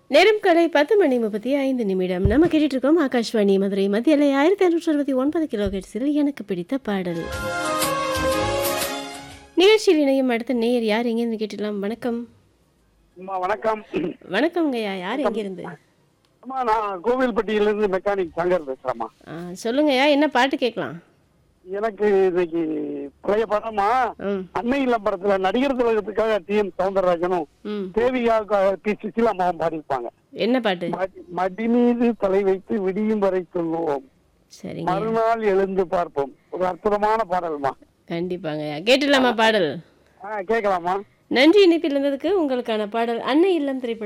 நேரம் காலை பத்து மணி முப்பத்தி ஐந்து நிமிடம் நம்ம கேட்டுட்டு இருக்கோம் ஆகாஷ்வாணி மதுரை மத்தியில் ஆயிரத்தி ஐநூற்றி அறுபத்தி ஒன்பது கிலோ ஹெட்ஸில் எனக்கு பிடித்த பாடல் நிகழ்ச்சியில் இணையும் அடுத்த நேயர் யார் எங்கேருந்து கேட்டுடலாம் வணக்கம் அம்மா வணக்கம் வணக்கங்கய்யா யார் எங்கேருந்து அம்மா நான் கோவில்பட்டியிலிருந்து மெக்கானிக் சங்கர் பேசுறேம்மா ஆ, சொல்லுங்கய்யா என்ன பாட்டு கேட்கலாம் எனக்கு இன்னைக்கு பழைய படமா ம் அன்னை இல்லம்பரத்துல நடிகர் திலகத்துக்காக டி எம் சவுந்தரராஜனும் ம் தேவிகாவுக்காக பி சுசிலா அம்மாவும் பாடியிருப்பாங்க என்ன பாட்டு மடி- மடி மீது தலை வைத்து விடியும் வரை சொல்லுவோம் சரிங்க மறுநாள் எழுந்து பார்ப்போம் ஒரு அற்புதமான பாடல்மா கண்டிப்பாங்கய்யா கேட்டுடலாமா பாடல் ஆ கேட்கலாமா நன்றி இணைப்பில் இருந்ததுக்கு உங்களுக்கான பாடல் அன்னை இல்லம் திரைப்படம்